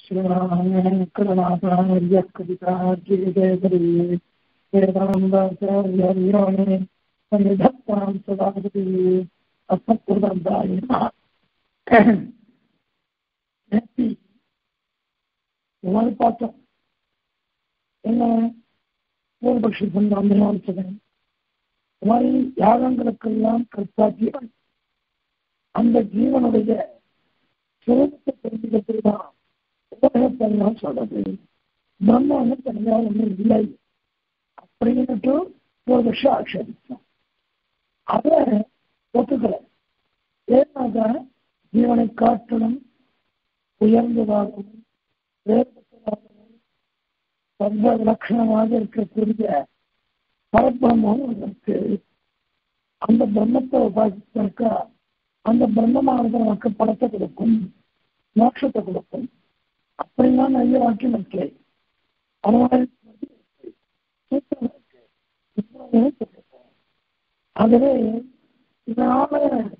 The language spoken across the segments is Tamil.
श्रीरामकरुणासार्यकवितार्जिविजयकरी वेदान्ताचार्यवीराणे सन्निधत्तां सदापति अस्मत्कृतन्तायिनः இந்த மாதிரி பார்த்தோம் என்ன பூர்வபக்ஷி சொன்னான் இந்த மாதிரி யாகங்களுக்கெல்லாம் கற்பாக்கியவன் அந்த ஜீவனுடைய சுரத்தை தெரிஞ்சுக்கிறது தான் உலகத்தெல்லாம் சொல்றது பிரம்மன்னு தனியா ஒன்றும் இல்லை அப்படின்னுட்டு ஒரு வருஷம் ஆட்சேபிச்சோம் அதை ஒத்துக்கலை ஏன்னாக ஜீவனை காட்டணும் உயர்ந்ததாகவும் வேறுபட்டதாகவும் சர்வ லட்சணமாக இருக்கக்கூடிய பரபிரம்மம் இருக்கு அந்த பிரம்மத்தை உபாசித்தாக்கா அந்த பிரம்மமானது நமக்கு படத்தை கொடுக்கும் மோட்சத்தை கொடுக்கும் அப்படிலாம் நிறைய வாக்கியம் இருக்கு அதனால ஆகவே இதனால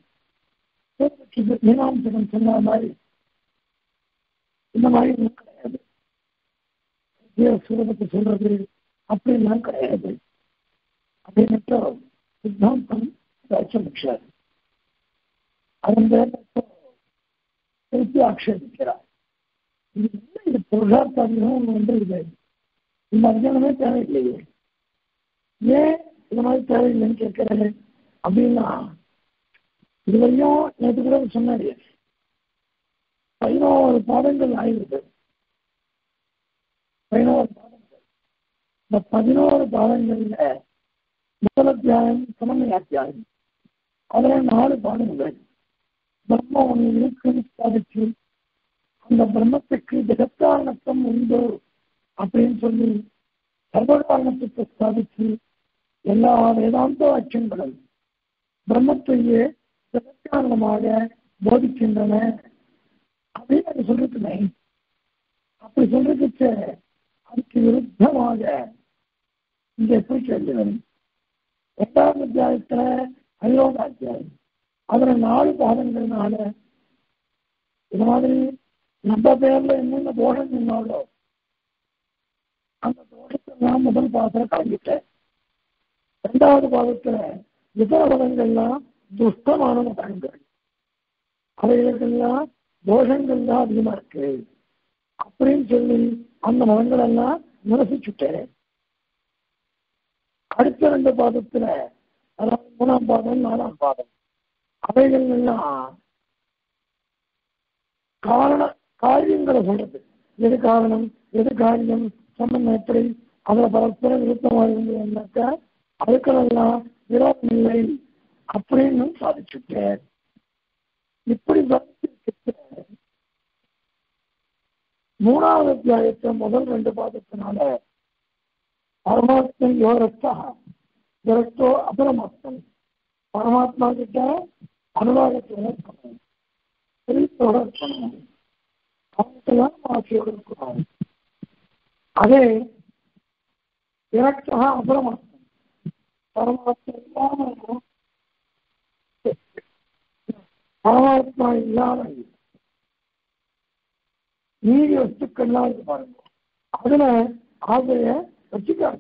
மீனாம்சகம் சொன்ன மாதிரி இந்த மாதிரி ஒன்றும் கிடையாது சுரபத்தை சொல்றது அப்படிலாம் கிடையாது அப்படின்னுட்டு சித்தாந்தம் வச்சமிச்சார் அதன் பேர் திருப்பி ஆக்ஷேபிக்கிறார் இது என்ன இது புருஷார்த்தம் வந்து இது இந்த அர்ஜனமே தேவையில்லையே ஏன் இந்த மாதிரி தேவையில்லைன்னு கேட்கிறேன் அப்படின்னா இதுவரையும் நேற்று கூட சொன்னாரு பதினோரு பாடங்கள் ஆயிருக்கு பதினோரு பாடங்கள் இந்த பதினோரு பாடங்கள்ல முதல் அத்தியாயம் சமன்வய அத்தியாயம் அதுல நாலு பாடங்கள் பிரம்ம ஒன்று இருக்குன்னு சாதிச்சு அந்த பிரம்மத்துக்கு ஜெகத்தாரணத்துவம் உண்டு அப்படின்னு சொல்லி சர்வகாரணத்துவத்தை சாதிச்சு எல்லா வேதாந்த வாக்கியங்களும் பிரம்மத்தையே ஜெகத்தாரணமாக போதிக்கின்றன அப்படின்னு அது சொல்றதுமே அப்படி சொல்றதுக்கு அதுக்கு விருத்தமாக இங்க எப்படி கேள்வி வரும் எட்டாம் அத்தியாயத்துல ஐரோட அத்தியாயம் அதுல நாலு பாதங்கள்னால இது மாதிரி நம்ம பேர்ல என்னென்ன தோஷம் சொன்னாலோ அந்த தோஷத்தை நான் முதல் பாதத்துல கலந்துட்டேன் ரெண்டாவது பாதத்துல இதர பதங்கள்லாம் துஷ்டமான மதங்கள் அவைகளுக்கெல்லாம் தோஷங்கள் தான் அதிகமா இருக்கு அப்படின்னு சொல்லி அந்த மதங்கள் எல்லாம் நிரசிச்சுட்டேன் அடுத்த ரெண்டு பாதத்துல அதாவது மூணாம் பாதம் நாலாம் பாதம் அவைகள் எல்லாம் காரண காரியங்களை சொல்றது எது காரணம் எது காரியம் சம்பந்தம் எப்படி அதுல பரஸ்பர விருப்பமாக இருந்ததுனாக்கா அதுக்களெல்லாம் விரோதம் இல்லை அப்படின்னு சாதிச்சுட்டேன் இப்படி சாதிச்சிருக்க மூணாவது அத்தியாயத்தை முதல் ரெண்டு பாதத்தினால பரமாத்மன் யோரத்தா விரக்தோ அபரமாத்மன் பரமாத்மா கிட்ட அனுராகத்தை இருக்கணும் பிரித்தோட இருக்கணும் அவங்கெல்லாம் ஆசையோடு இருக்கணும் அதே விரக்தா அபரமாத்மன் பரமாத்மா இல்லாம பரமாத்மா இல்லாம நீதி வஸ்துக்கள்லாம் இருக்கு பாருங்க அதுல ஆசைய வச்சுக்காது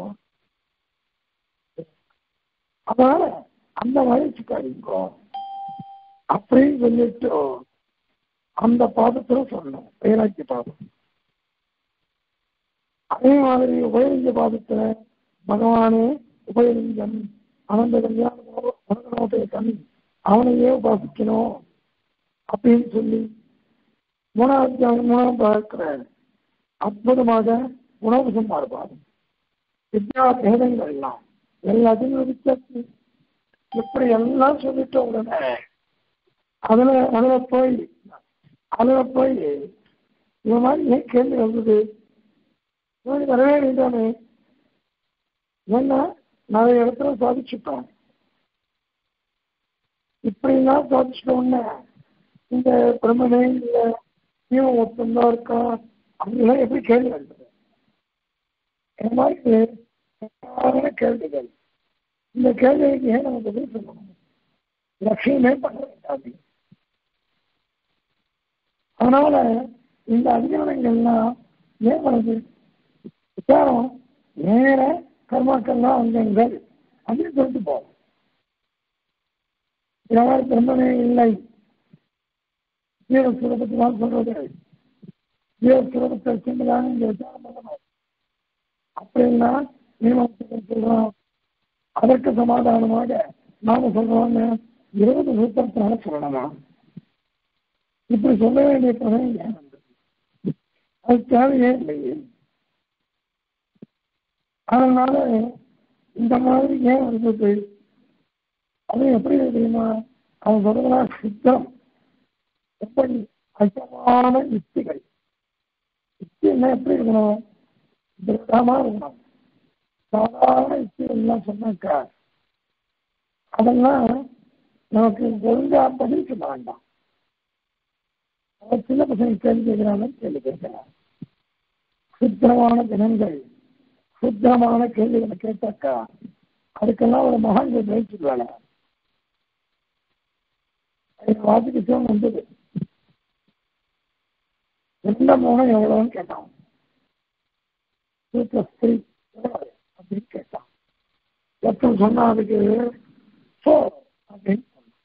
அதனால அந்த மாதிரி வச்சுக்காதீங்க அப்படின்னு சொல்லிட்டு அந்த பாதத்துல சொல்லணும் வைராக்கிய பாதம் அதே மாதிரி உபயலிங்க பாதத்துல பகவானே உபயலிங்கம் அனந்த கல்யாண கண் அவனையே உபாசிக்கணும் அப்படின்னு சொல்லி மூணாவது மூணாம் பார்க்கிற அற்புதமாக உணவு சம்பாடுபாடு வித்யா பேதங்கள் எல்லாம் எல்லாத்தையும் வித்தியாசம் இப்படி எல்லாம் சொல்லிட்ட உடனே அதுல அதுல போய் அதுல போய் இந்த மாதிரி ஏன் கேள்வி வந்தது வரவே வேண்டாமே ஏன்னா நிறைய இடத்துல சாதிச்சுட்டோம் இப்படிலாம் சாதிச்சிட்ட உடனே இந்த பிரம்மனே இல்லை ஜீவன் ஒத்தந்தான் இருக்கா அப்படிலாம் எப்படி கேள்வி வந்தது இந்த மாதிரி கேள்விகள் இந்த கேள்விக்கு ஏன் நம்ம பதில் சொல்லணும் லட்சியமே பண்ண வேண்டாது அதனால இந்த அதிகாரங்கள்லாம் ஏன் வருது விசாரம் நேர கர்மாக்கள்லாம் அங்கங்கள் அப்படின்னு சொல்லிட்டு போகும் இதனால் பிரம்மனே இல்லை ஜீவ சுரபத்தை தான் சொல்றது ஜீவ சுரபத்தை வச்சுதான் இங்க விசாரம் பண்ணணும் அப்படின்னா மீமாசகர் சொல்றோம் அதற்கு சமாதானமாக நாம சொல்றோம் இருபது சூத்திரத்தினால சொல்லணுமா இப்படி சொல்ல வேண்டிய பதவி ஏன் வந்தது அது தேவையே இல்லையே அதனால இந்த மாதிரி ஏன் வந்தது அது எப்படி தெரியுமா அவன் சொல்றதுனா சித்தம் எப்படி அச்சமான யுக்திகள் யுக்தின்னா எப்படி இருக்கணும் திருடமா இருக்கணும் சாதாரண யுக்திகள்லாம் சொன்னாக்கா அதெல்லாம் நமக்கு ஒழுங்கா பதில் சொல்ல வேண்டாம் அவன் சின்ன பசங்க கேள்வி கேட்கிறாங்க கேள்வி கேட்கிறான் சுத்திரமான தினங்கள் சுத்திரமான கேள்விகளை கேட்டாக்கா அதுக்கெல்லாம் ஒரு மகான்கள் பயிற்சி வேலை வாசிக்க வந்தது எந்த மூலம் எவ்வளவுன்னு கேட்டான் ஸ்ரீ எவ்வளவு அப்படின்னு கேட்டான் எத்தனை சொன்னா அதுக்கு ஃபோர் அப்படின்னு சொன்னான்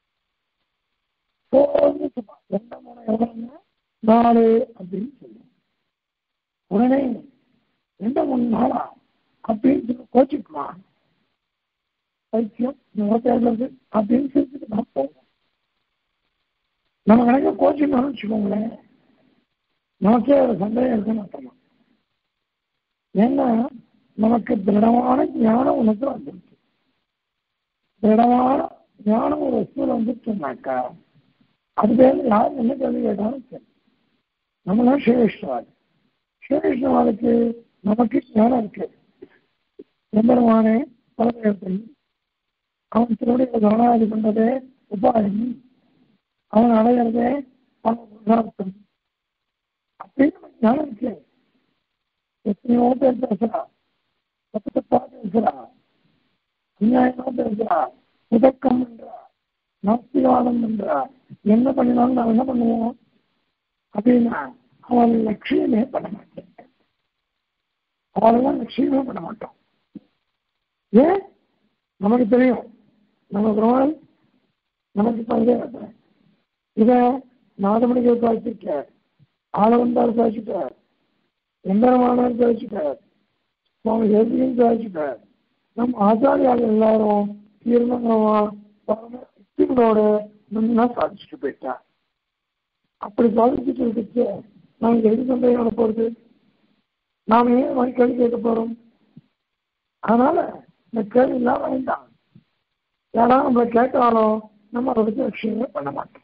ஃபோர்னு சொன்னான் எந்த மூலம் எவ்வளவுன்னா நாலு அப்படின்னு சொன்னான் உடனே எந்த மூணு நாளா அப்படின்னு சொல்லி கோச்சிக்குவான் பைத்தியம் நம்ம பேசுறது அப்படின்னு சொல்லிட்டு நான் போவோம் நம்ம கணக்கு கோச்சிக்கணும்னு வச்சுக்கோங்களேன் நமக்கே ஒரு சந்தேகம் இருக்க மாட்டோமா ஏன்னா நமக்கு திருடமான ஞானம் உனக்கு வந்துருச்சு திருடமான ஞானம் ஒரு வசூல் வந்துருச்சுனாக்கா அது பேர் யார் என்ன கேள்வி கேட்டாலும் சரி நம்மளாம் சிவவிஷ்ணவாதி சிவவிஷ்ணவாதிக்கு நமக்கு ஞானம் இருக்கு எம்பெருமானே பலதேவத்தை அவன் திருடைய கவனாதி கொண்டதே உபாயம் அவன் அடையிறதே அவன் உதார்த்தம் அப்படின்னு ஞானம் இருக்கு எத்தனையோ பேர் பேசுறா தப்பு தப்பா பேசுறா அநியாயமா பேசுறா முதக்கம் என்றா நாஸ்திகவாதம் என்றா என்ன பண்ணினாலும் நான் என்ன பண்ணுவோம் அப்படின்னா அவன் லட்சியமே பண்ண மாட்டேன் அவளெல்லாம் லட்சியமே பண்ண மாட்டோம் ஏன் நமக்கு தெரியும் நம்ம பெருமாள் நமக்கு பங்கேற்ற இதை நாதமணிக்கு காய்ச்சிட்டார் ஆளவந்தார் காய்ச்சிட்டார் எம்பெருமானார் காய்ச்சிட்டார் சுவாமி தேசியம் காய்ச்சிட்டார் நம் ஆச்சாரியால் எல்லாரும் தீர்மானமா யுக்திகளோட முன்னா சாதிச்சுட்டு போயிட்டார் அப்படி சாதிச்சுட்டு இருந்துச்சு நாங்கள் எது சந்தேகம் போறது நாம ஏன் மாதிரி கேள்வி கேட்க போறோம் அதனால இந்த கேள்வி எல்லாம் வேண்டாம் யாராவது நம்மளை கேட்டாலும் நம்ம அதை பற்றி விஷயமே பண்ண மாட்டோம்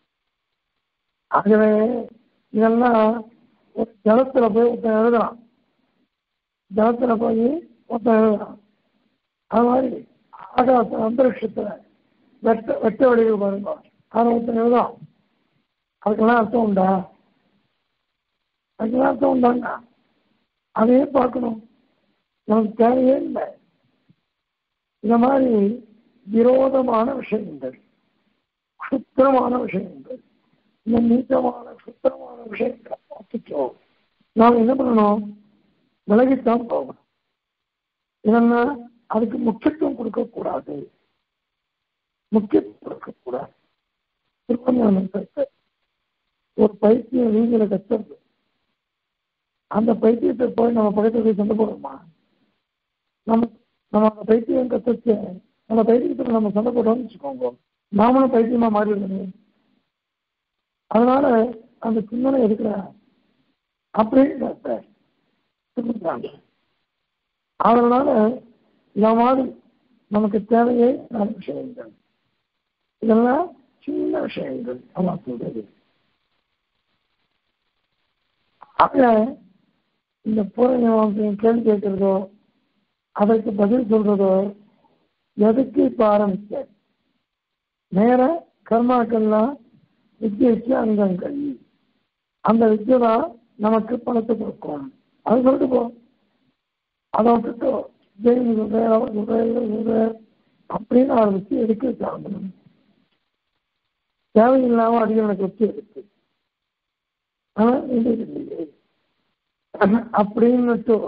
ஆகவே இதெல்லாம் ஒரு ஜலத்துல போய் ஒருத்தன் எழுதுறான் ஜலத்துல போய் ஒருத்தன் எழுதுறான் அது மாதிரி ஆகாச அந்தரிஷத்துல வெட்ட வெட்ட வடிவு பாருங்க அதை ஒருத்தன் எழுதுறான் அதுக்கெல்லாம் அர்த்தம் உண்டா அதுக்கெல்லாம் அர்த்தம் உண்டாங்க அதையே பார்க்கணும் நமக்கு தேவையே இல்லை இந்த மாதிரி விரோதமான விஷயங்கள் சுத்திரமான விஷயங்கள் இந்த நீச்சமான சுத்திரமான விஷயங்களை பார்த்துட்டோ நாம் என்ன பண்ணணும் விலகித்தான் போகணும் இதென்னா அதுக்கு முக்கியத்துவம் கொடுக்கக்கூடாது முக்கியத்துவம் கொடுக்கக்கூடாது திருப்பஞ்சானம் கற்று ஒரு பைத்தியம் வீதியில கத்துறது அந்த பைத்தியத்தை போய் நம்ம பக்கத்துல போய் சண்டை போடுறோமா நம்ம நம்ம அந்த பைத்தியம் கத்துச்சு அந்த பைத்தியத்துல நம்ம சண்டை போட்டோம்னு வச்சுக்கோங்க நாமளும் பைத்தியமா மாறிடுறோம் அதனால அந்த சிந்தனை இருக்கிற அப்படின்னு அதனால இந்த மாதிரி நமக்கு தேவையே நல்ல விஷயங்கள் இதெல்லாம் சின்ன விஷயங்கள் அதான் சொல்றது ஆக இந்த பூரண கேள்வி கேட்கிறதோ அதற்கு பதில் சொல்றதோ எதுக்கு இப்ப ஆரம்பிச்ச நேர கர்மாக்கள்லாம் வித்தியக்கு அங்கங்கள் அந்த வித்தியை தான் நமக்கு பணத்தை கொடுக்கும் அது சொல்லிட்டு போ அதை விட்டுட்டு ஜெயின் சொல்றேன் அவர் சொல்றேன் இவர் சொல்றேன் அப்படின்னு ஆரம்பிச்சு எதுக்கு சாப்பிடணும் தேவையில்லாம அதிகம் எனக்கு வச்சு இருக்கு ஆனா இது இல்லையே அப்படின்னுட்டு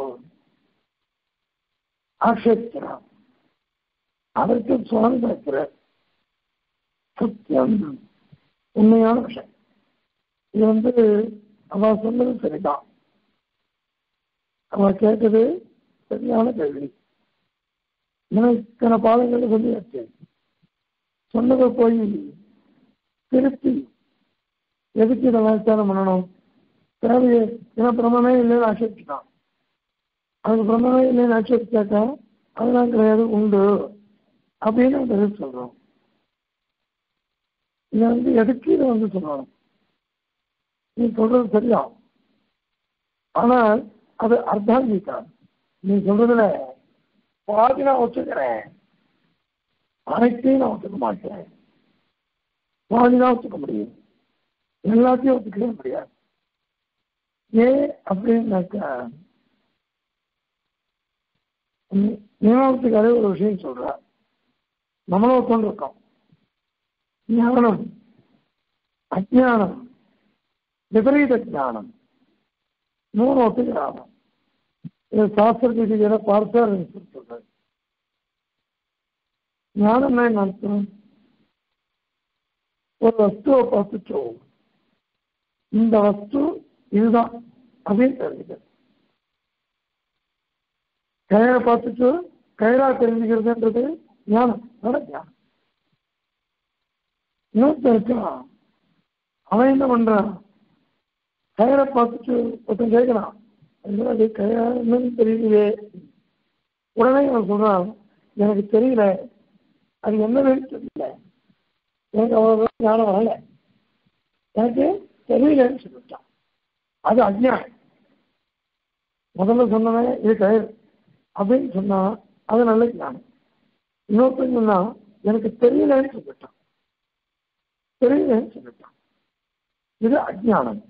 ஆட்சேபிக்கிறான் அதற்கு சுவாமி பார்க்கிறார் சத்தியம் உண்மையான விஷயம் இது வந்து அவ சொன்னது சரிதான் அவ கேட்டது சரியான கேள்வி இத்தனை பாதங்கள் சொல்லியாச்சு சொன்னதை போய் திருப்பி எதுக்கு இதை வியாக்கியானம் பண்ணணும் தேவையே ஏன்னா பிரம்மமே இல்லைன்னு ஆட்சேபிச்சுட்டான் அதுக்கு பிரம்மமே இல்லைன்னு ஆட்சேபிச்சாக்கா அதெல்லாம் கிடையாது உண்டு அப்படின்னு பதில் சொல்றோம் இதை வந்து எதுக்கு இதை வந்து சொல்லணும் நீ சொல்றது சரியா ஆனால் அது அர்த்தாங்கீகா நீ சொல்றதுல பாதி நான் ஒத்துக்கிறேன் அனைத்தையும் நான் ஒத்துக்க மாட்டேன் பாதி தான் ஒத்துக்க முடியும் எல்லாத்தையும் ஒத்துக்கவே முடியாது ஏன் அப்படின்னாக்கா நியமனத்துக்காக ஒரு விஷயம் சொல்றார் நம்மளும் உட்காந்து இருக்கோம் ஞானம் அஜானம் விபரீத ஜானம் மூணு ஒத்துக்கிறாங்க இது சாஸ்திர விதிகளை பார்த்தார் சொல்றாரு ஞானம்னா என்ன அர்த்தம் ஒரு வஸ்துவை பார்த்துட்டோ இந்த வஸ்து இதுதான் அப்படின்னு தெரிஞ்சுக்க கயிறை பார்த்துட்டு கயிறா தெரிஞ்சுக்கிறதுன்றது ஞானம் அதான் ஞானம் இன்னொருத்தர் இருக்கான் அவன் என்ன பண்றான் கயிறை பார்த்துட்டு ஒருத்தன் கேட்கிறான் அது கயிறா என்னன்னு தெரியலையே உடனே அவன் சொல்றான் எனக்கு தெரியல அது என்னதுன்னு தெரியல எனக்கு அவ்வளவு ஞானம் வரல எனக்கு தெரியலன்னு சொல்லிட்டான் அது அஜ்ஞானம் முதல்ல சொன்னவன் இது கயிறு அப்படின்னு சொன்னா அது நல்ல ஞானம் இன்னொருத்தன் சொன்னா எனக்கு தெரியலன்னு சொல்லிட்டான் தெரியலன்னு சொல்லிட்டான் இது அஜ்ஞானம்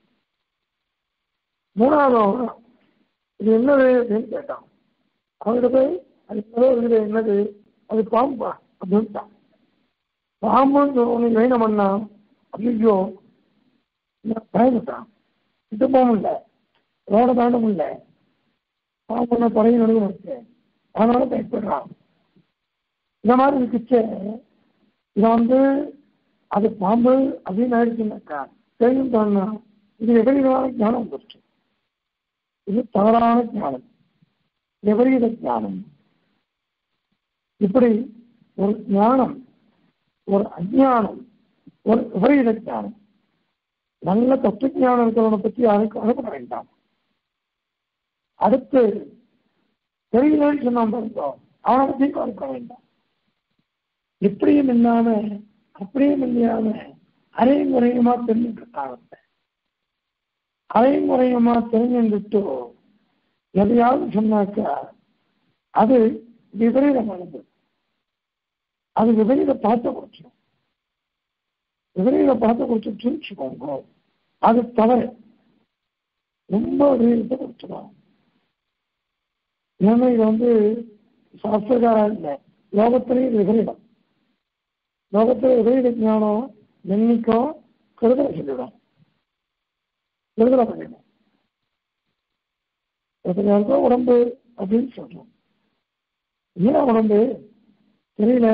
மூணாவது அவன் இது என்னது அப்படின்னு கேட்டான் அவன்கிட்ட போய் அது என்னதோ இருக்குது என்னது அது பாம்பா அப்படின்ட்டான் பாம்புன்னு சொன்ன என்ன பண்ணா ஐயோ பயந்துட்டான் இது போக முடியல ரோட தாண்ட முடியல பாம்புன்னா பழைய நடுவில் இருக்கு அதனால பயப்படுறான் இந்த மாதிரி இருக்குச்சே இதை வந்து அது பாம்பு அப்படின்னு ஆயிடுச்சுன்னாக்கா தெரிஞ்சுட்டோம்னா இது விபரீதமான ஞானம் வந்துருச்சு இது தவறான ஞானம் விபரீத ஞானம் இப்படி ஒரு ஞானம் ஒரு அஜானம் ஒரு விபரீத ஞானம் நல்ல தத்துவ ஞானம் இருக்கிறவனை பற்றி யாருக்கு அனுப்ப வேண்டாம் அடுத்து தெரியலன்னு சொன்னான் பாருங்க அவனை பற்றி கவனிக்க வேண்டாம் இப்படியும் இல்லாம அப்படியும் இல்லாம அரையும் முறையுமா தெரிஞ்சுட்டு இருக்காங்க அரையும் முறையுமா தெரிஞ்சுட்டு எதையாவது சொன்னாக்கா அது விபரீதமானது அது விபரீத பணத்தை கொடுத்துரும் விபரீத பணத்தை கொடுத்துருச்சுன்னு வச்சுக்கோங்க அது தவறு ரொம்ப விபரீதத்தை கொடுத்துரும் ஏன்னா இது வந்து சாஸ்திரக்காரா இல்லை லோகத்திலையும் விபரீதம் லோகத்தில் விபரீத ஞானம் என்னைக்கும் கருதலை சொல்லிடும் விடுதலை பண்ணிடும் எத்தனையாருக்கோ உடம்பு அப்படின்னு சொல்றோம் ஏன் உடம்பு தெரியல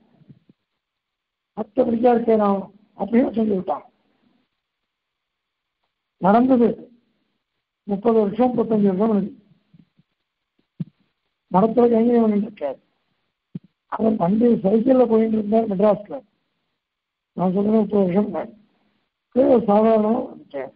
அத்தை பிடிக்கா இருக்கேன் நான் அப்படின்னு சொல்லி விட்டான் நடந்தது முப்பது வருஷம் முப்பத்தஞ்சு வருஷம் நடந்தது மரத்துல கைங்கரியம் இருக்கார் அவர் வண்டி சைக்கிளில் போயிட்டு இருந்தார் மெட்ராஸ்ல நான் சொல்றேன் முப்பது வருஷம் கீழே சாதாரணமாக வந்துட்டேன்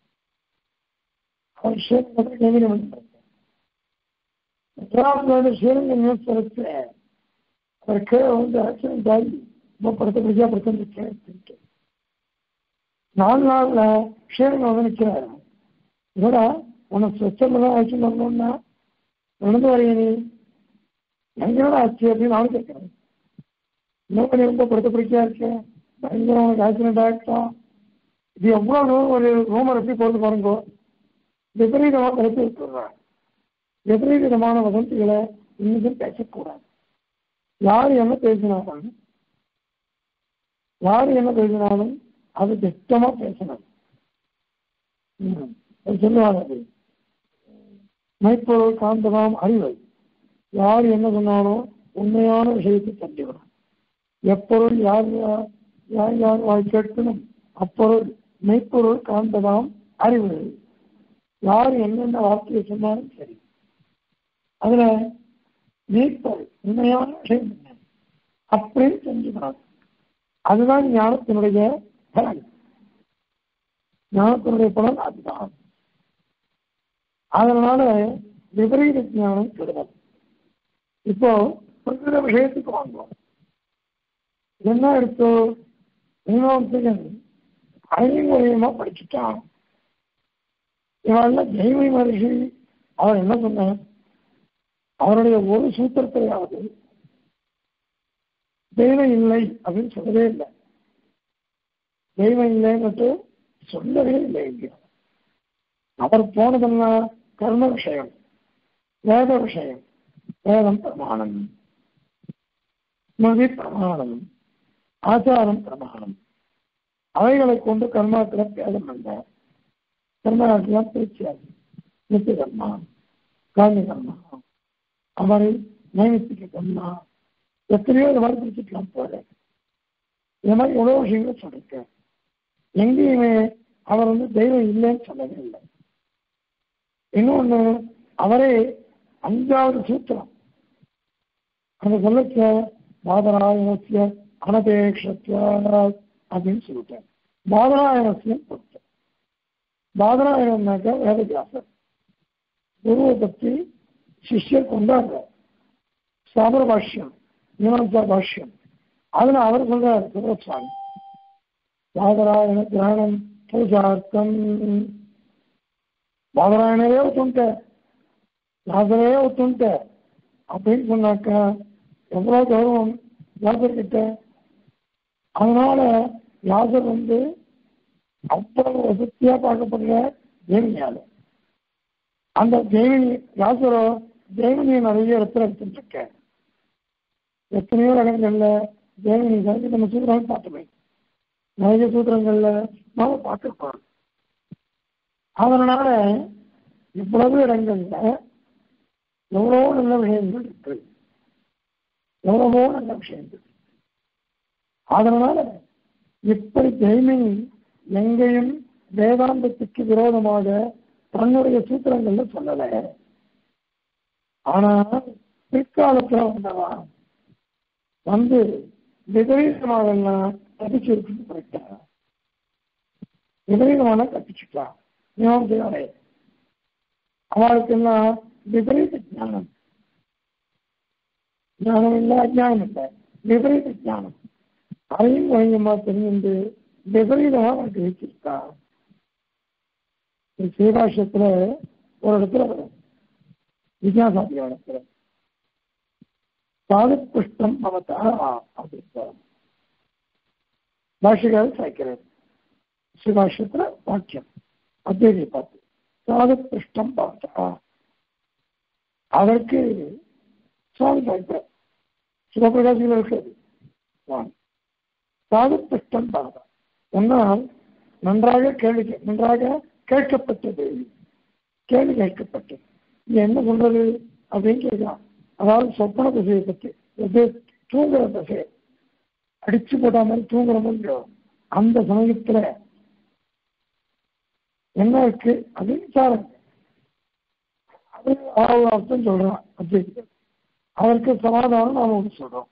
அவர் ஸ்ரீரங்கத்தில் கைங்கரியம் பண்ணிட்டு மெட்ராஸ்ல வந்து ஸ்ரீரங்க நியூஸ் வச்சு அவர் கீழே வந்து ஆக்சிடென்ட் ஆகி ரொம்ப படுத்த பிடிச்சா படுத்து நிற்கிறேன் நாலு நாள்ல ஸ்ரீரங்கம் வந்து நிற்கிறாரு இதோட உனக்கு ஸ்வச்சம் தான் ஆச்சு வரணும்னா நடந்து வரைய நீ எங்கேயோட ஆச்சு அப்படின்னு நானும் கேட்கிறேன் இன்னும் நீ ரொம்ப படுத்த பிடிச்சா இருக்கேன் பயங்கரம் உனக்கு ஆக்சிடென்ட் ஆகிட்டோம் இது எவ்வளோ தூரம் ஒரு ரூமர் எப்படி போட்டு பாருங்க விபரீதமாக கருத்து விட்டுறாங்க விபரீதமான வதந்திகளை இன்னும் பேசக்கூடாது யார் என்ன பேசினாலும் யார் என்ன பேசினாலும் அது திட்டமா பேசணும் ம். அது சொல்லுவாங்க அது மெய்ப்பொருள் காந்தமாம் அறிவை யார் என்ன சொன்னாலும் உண்மையான விஷயத்தை தெரிஞ்சுக்கணும் எப்பொருள் யார் யார் யார் யார் வாய் கேட்கணும் அப்பொருள் மெய்ப்பொருள் காந்தமாம் அறிவு யார் என்னென்ன வார்த்தையை சொன்னாலும் சரி அதுல மெய்ப்பொருள் உண்மையான விஷயம் என்ன அப்படின்னு தெரிஞ்சுக்கணும் அதுதான் ஞானத்தினுடைய பலன் ஞானத்தினுடைய பலன் அதுதான் அதனால விபரீத ஞானம் கெடுதல் இப்போ பிரகிருத விஷயத்துக்கு வாங்குவோம் என்ன எடுத்தோ இன்னொருத்தன் அறிமுறையமா படிச்சுட்டான் இவெல்லாம் ஜெய்மை மகர்ஷி அவர் என்ன சொன்னார் அவருடைய ஒரு சூத்திரத்திலாவது தெய்வம் இல்லை அப்படின்னு சொல்லவே இல்லை தெய்வம் இல்லைன்னு சொல்லவே இல்லை இங்க அவர் போனதெல்லாம் கர்ம விஷயம் வேத விஷயம் வேதம் பிரமாணம் ஸ்மிருதி பிரமாணம் ஆச்சாரம் பிரமாணம் அவைகளை கொண்டு கர்மாக்களை பேதம் பண்ண கர்மாக்கெல்லாம் பிரிச்சாரு நித்திய கர்மா காமி கர்மா அவரை நைமித்திக கர்மா எத்தனையோ இது மாதிரி பிரிச்சுக்கலாம் போல இந்த மாதிரி எவ்வளோ விஷயங்கள் சொல்லியிருக்காரு எங்கேயுமே அவர் வந்து தெய்வம் இல்லைன்னு சொல்லவே இல்லை இன்னொன்று அவரே அஞ்சாவது சூத்திரம் அந்த சொல்லச்ச பாதராயணசிய அனபேட்சத்வா அப்படின்னு சொல்லிட்டேன் பாதராயணசியம் பொறுத்தம் பாதராயணம்னாக்கா வேதவியாசர் குருவை பற்றி சிஷ்யர் கொண்டாடுறார் சாபர பாஷ்யம் மீமாசா பாஷ்யம் அதுல அவர் சொல்றார் சுப்ரசுவாமி பாதராயண கிரகணம் பூஜார்த்தம் பாதராயணரே ஒத்துண்ட வியாசரே ஒத்துண்ட அப்படின்னு சொன்னாக்கா எவ்வளவு கௌரவம் வியாசர் கிட்ட அதனால வியாசர் வந்து அவ்வளவு வசதியா பார்க்கப்படுற ஜெயமினியால அந்த ஜெயமினி வியாசரோ ஜெயமினியை நிறைய இடத்துல எடுத்துட்டு இருக்க எத்தனையோ இடங்கள்ல ஜெயமினி சேர்ந்து நம்ம சூத்திரம் பார்த்துமே நிறைய சூத்திரங்கள்ல நாம பார்த்துருக்கோம் அதனால இவ்வளவு இடங்கள்ல எவ்வளவோ நல்ல விஷயங்கள் இருக்கு எவ்வளவோ நல்ல விஷயங்கள் அதனால இப்படி ஜெய்மினி எங்கேயும் வேதாந்தத்துக்கு விரோதமாக தன்னுடைய சூத்திரங்கள்ல சொல்லல ஆனா பிற்காலத்துல வந்தவா வந்து விபரீதமாக எல்லாம் கட்டிச்சிருக்கு கரெக்டா விபரீதமான கட்டிச்சுட்டா ஞாபகம் அவளுக்கெல்லாம் விபரீத ஞானம் ஞானம் இல்லை அஜானம் இல்லை விபரீத ஞானம் அதையும் கொஞ்சமா தெரிஞ்சு விபரீதமா அவன் கிரகிச்சிருக்கா சீபாஷத்துல ஒரு இடத்துல வரும் விஜயாசாதி இடத்துல சாது புஷ்டம் அவதா அப்படின்னு பாஷிகால் சாய்க்கிறார் சிவாஷத்துல வாக்கியம் அத்வைதியை பார்த்து சாது புஷ்டம் பார்த்தா அதற்கு சுவாமி சாய்ப்பார் சிவபிரகாசியில் இருக்கிறது சுவாமி சாது புஷ்டம் பார்த்தா உன்னால் நன்றாக கேள்வி கே- நன்றாக கேட்கப்பட்டது கேள்வி கேட்கப்பட்டது நீ என்ன சொல்றது அப்படின்னு கேட்கலாம் அதாவது சொப்பன திசையை பற்றி எது தூங்குற திசை அடிச்சு போட்ட மாதிரி தூங்குற முடியும் அந்த சமயத்துல என்ன இருக்கு அது விசாரம் அது ஆறு அர்த்தம் சொல்றான் அத்வைதிகள் அதற்கு சமாதானம் நாம ஒன்று சொல்றோம்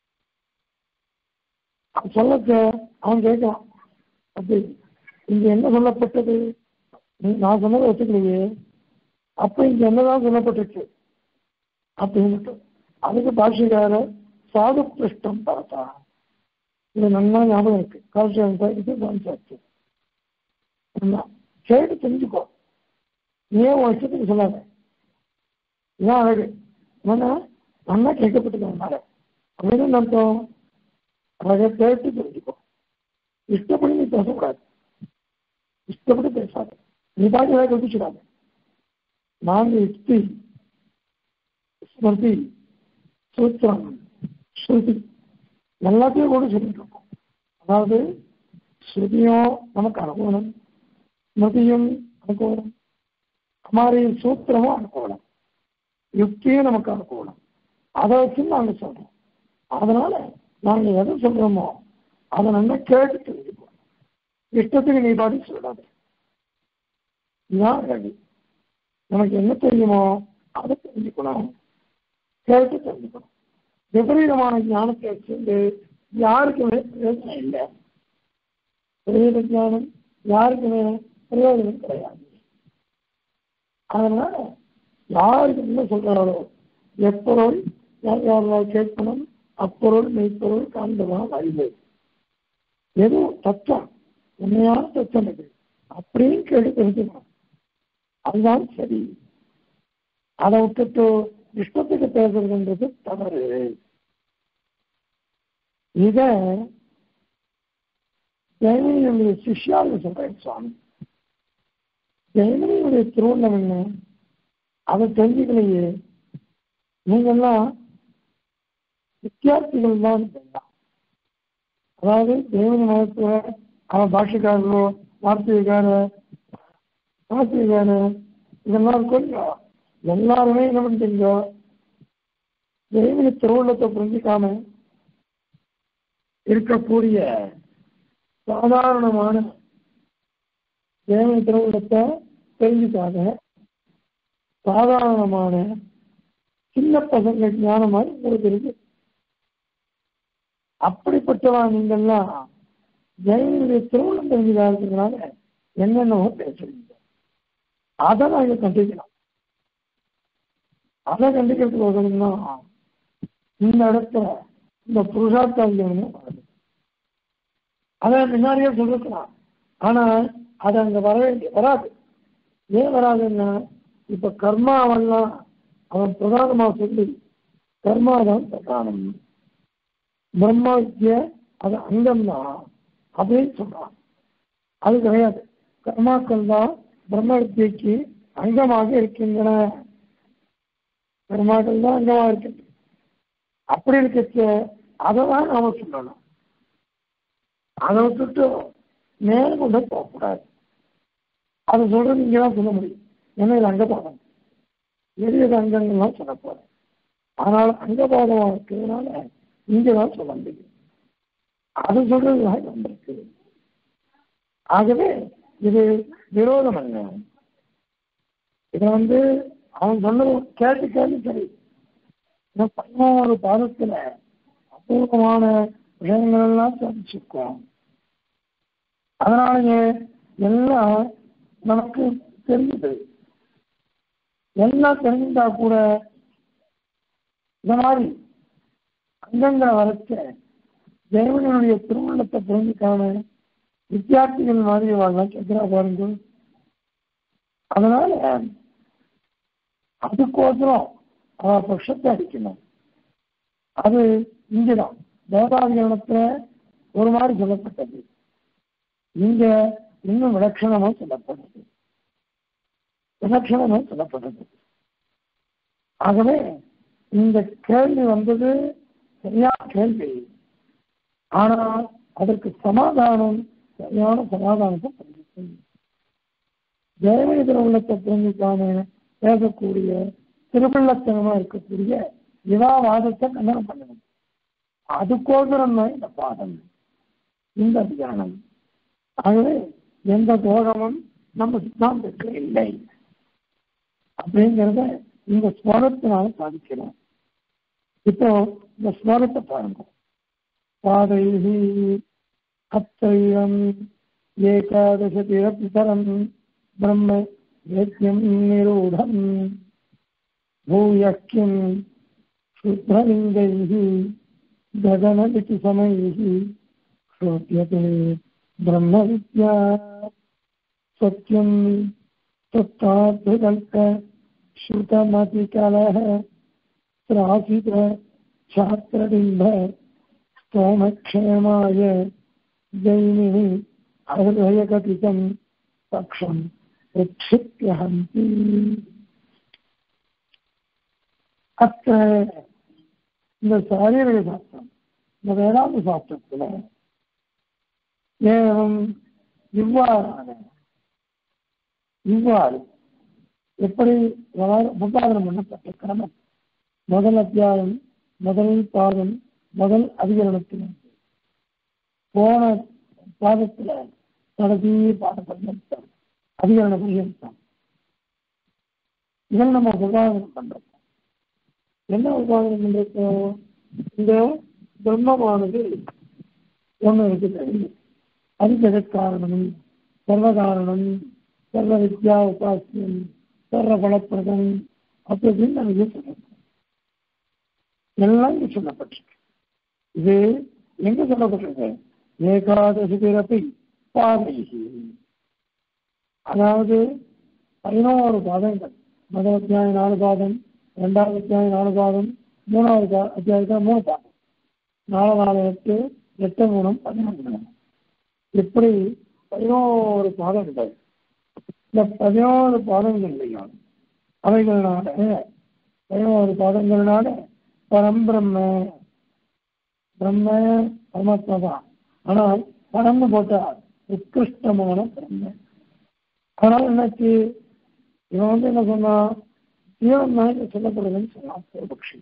அது சொல்லச்ச அவன் கேட்கலாம் அப்படி இங்க என்ன சொல்லப்பட்டது நீ- நான் சொன்னதை ஒத்துக்கலையே அப்ப இங்க என்னதான் சொல்லப்பட்டுச்சு அப்படின்னு அதுக்கு பாஷைக்கார சாது பிருஷ்டம் பார்த்தா இது நல்லா ஞாபகம் இருக்கு கால்சியம் சாய்க்கு காமிச்சாச்சு நல்லா கேட்டு தெரிஞ்சுக்கோ நீ ஏன் உன் இஷ்டத்துக்கு சொல்லாத இதான் அழகு ஏன்னா நல்லா கேட்கப்பட்டதுனால அப்படின்னு அர்த்தம் அழகா கேட்டு தெரிஞ்சுக்கோ இஷ்டப்படி நீ பேசக்கூடாது இஷ்டப்படி பேசாத நீ பாட்டு ஏதாவது கல்பிச்சுடாத நாங்க யுக்தி ஸ்மிருதி சூத்திரம் ஸ்ருதி எல்லாத்தையும் கூட சொல்லிட்டு இருக்கோம் அதாவது ஸ்ருதியும் நமக்கு அனுகூலம் ஸ்மிருதியும் அனுகூலம் மாதிரி சூத்திரமும் அனுகூலம் யுக்தியும் நமக்கு அனுகூலம் அதை வச்சு நாங்க சொல்றோம் அதனால நாங்க எதை சொல்றோமோ அதை நல்லா கேட்டு தெரிஞ்சுக்கணும் இஷ்டத்துக்கு நீ பாடி சொல்லாது இதுதான் ரெடி நமக்கு என்ன தெரியுமோ அதை தெரிஞ்சுக்கணும் கேட்டு தெரிஞ்சுக்கணும் விபரீதமான ஞானத்தை வச்சுட்டு யாருக்குமே பிரயோஜனம் இல்லை விபரீத ஞானம் யாருக்குமே பிரயோஜனம் கிடையாது அதனால யாருக்கு என்ன சொல்றாரோ எப்பொருள் யார் யாரெல்லாம் கேட்கணும் அப்பொருள் மெய்ப்பொருள் காண்பதான் அறிவு எதுவும் தத்துவம் உண்மையான தத்துவம் இது அப்படின்னு கேட்டு தெரிஞ்சுக்கணும் அதுதான் சரி அதை விட்டுட்டு இஷ்டத்துக்கு பேசுறதுன்றது தவறு இத ஜெயமணியுடைய சிஷ்யாவில் சொல்றேன் சுவாமி ஜெயமணியுடைய திருவண்ணம் என்ன அதை தெரிஞ்சுக்கலையே நீங்கெல்லாம் வித்தியார்த்திகள் தான் இதெல்லாம். அதாவது தேவனி மதத்துல அவன் பாஷக்காரரோ வார்த்தைக்கார வார்த்தைக்கார இதெல்லாம் கொஞ்சம் எல்லாருமே என்ன பண்றீங்க தேவனி திருவுள்ளத்தை புரிஞ்சுக்காம இருக்கக்கூடிய சாதாரணமான தேவனி திருவுள்ளத்தை தெரிஞ்சுக்காத சாதாரணமான சின்ன பசங்க ஞானம் மாதிரி உங்களுக்கு இருக்கு அப்படிப்பட்டவா நீங்கள்லாம் ஜெயனுடைய திருமணம் தெரிஞ்சதாகிறதுனால என்னென்னவோ பேசுறீங்க அதை நாங்க கண்டிக்கணும் அதை கண்டிக்கிறதுக்கு உதவுனா இந்த இடத்துல இந்த புருஷார்த்தாங்கியம் வருது அதை முன்னாடியே சொல்லிருக்கலாம் ஆனா அது அங்க வர வேண்டிய வராது ஏன் வராதுன்னா இப்ப கர்மாவெல்லாம் அவன் பிரதானமா சொல்லி கர்மாதான் பிரதானம் பிரம்ம வித்ய அது அங்கம்தான் அப்படின்னு சொல்றான் அது கிடையாது கர்மாக்கள் தான் பிரம்ம வித்யக்கு அங்கமாக இருக்கின்றன கர்மாக்கள் தான் அங்கமா இருக்கின்றன அப்படி இருக்கச்ச அதை தான் நாம சொல்லணும் அதை விட்டுட்டு நேரம் கொண்டு போகக்கூடாது அதை சொல்றது இங்கே தான் சொல்ல முடியும் ஏன்னா இது அங்கபாதம் எளிய அங்கங்கள்லாம் சொல்ல போறேன் ஆனால் அங்கபாதமாக இருக்கிறதுனால இங்கே தான் சொல்ல முடியும் அது சொல்றது தான் வந்திருக்கு ஆகவே இது விரோதம் அல்ல இதை வந்து அவன் சொன்னது கேட்டு கேட்டு சரி இந்த பதினோரு பாதத்துல அபூர்வமான விஷயங்கள் எல்லாம் தெரிஞ்சுக்கோம் அதனாலயே எல்லாம் நமக்கு தெரியுது எல்லாம் தெரிஞ்சிருந்தா கூட இந்த மாதிரி அங்கங்களை வரைச்ச தேவனுடைய திருமணத்தை புரிஞ்சுக்காம வித்தியார்த்திகள் மாதிரி வாழலாம் கேட்கிறா பாருங்க அதனால அதுக்கோசரம் அவ பட்சத்தை அடிக்கணும் அது இங்கதான் தேவாதிகரணத்துல ஒரு மாதிரி சொல்லப்பட்டது இங்க இன்னும் விலட்சணமும் சொல்லப்பட்டது விலட்சணமும் சொல்லப்பட்டது ஆகவே இந்த கேள்வி வந்தது சரியான கேள்வி ஆனால் அதற்கு சமாதானம் சரியான சமாதானத்தை தெரிவிக்கும் ஜெயமனிதர் உள்ளத்தை புரிஞ்சுக்காம பேசக்கூடிய திருப்பள்ளத்தனமா இருக்கக்கூடிய விவாவாதத்தை கண்டனம் பண்ணணும் அதுக்கோசரம் தான் இந்த பாடம் இந்த அதிகாரம் ஆகவே எந்த தோஷமும் நம்ம சித்தாந்தத்தில் இல்லை அப்படிங்கிறத இந்த ஸ்வரத்தினால சாதிக்கிறோம் இப்போ இந்த ஸ்வரத்தை பாருங்க பாதைः अत्रैवम् एकादशतिरपितरम् ब्रह्म यज्ञम् निरूढम् भूयः किम् शुद्धलिङ्गैः गगनलिटिसमैः श्रोत्यते ब्रह्मविद्या सत्यम् तत्ताद्भुतल्प श्रुतमतिकलः त्रासित छात्रबिम्ब स्तोमक्षेमाय जैमिः हृदयकथितं पक्षम् उक्षिप्यहन्ति அத்த இந்த சாரீரக சாஸ்திரம் இந்த வேதாந்த சாஸ்திரத்துல ஏவம் இவ்வாறான இவ்வாறு எப்படி உபாதனம் பண்ணப்பட்ட கிரமம் முதல் அத்தியாயம் முதல் பாதம் முதல் அதிகரணத்தில் போன பாதத்துல கடைசி பாட பர்யந்தம் அதிகரண பர்யந்தம் இதில் நம்ம உபாதனம் பண்றோம் என்ன உபாதனம் பண்றோம் இந்த பிரம்மமானது ஒண்ணு இருக்குது அது ஜெகத்காரணம் சர்வகாரணம் சர்வ வித்யா உபாசியம் சர்வ பலப்பிரதம் அப்படி அப்படின்னு நம்ம சொல்றோம் எல்லாம் இங்க சொல்லப்பட்டிருக்கு இது எங்க சொல்லப்பட்டிருக்கு ஏகாதசி பிறப்பை பாதைகி அதாவது பதினோரு பாதங்கள் முதல் அத்தியாயம் நாலு பாதம் ரெண்டாவது அத்தியாயம் நாலு பாதம் மூணாவது அத்தியாயத்தில் மூணு பாதம் நாலு நாலு எட்டு எட்டு மூணு பதினொன்று இப்படி பதினோரு பாதங்கள் இந்த பதினோரு பாதங்கள்லையும் அவைகள்னால பதினோரு பாதங்கள்னால பரம்பிரம்ம பிரம்ம பரமாத்மா தான் ஆனால் பரம்னு போட்டா உத்கிருஷ்டமான பிரம்ம அதனால என்னாச்சு இவன் வந்து என்ன சொன்னா ஜீவன் தான் சொல்லப்படுதுன்னு சொன்னான் பூர்வபக்ஷி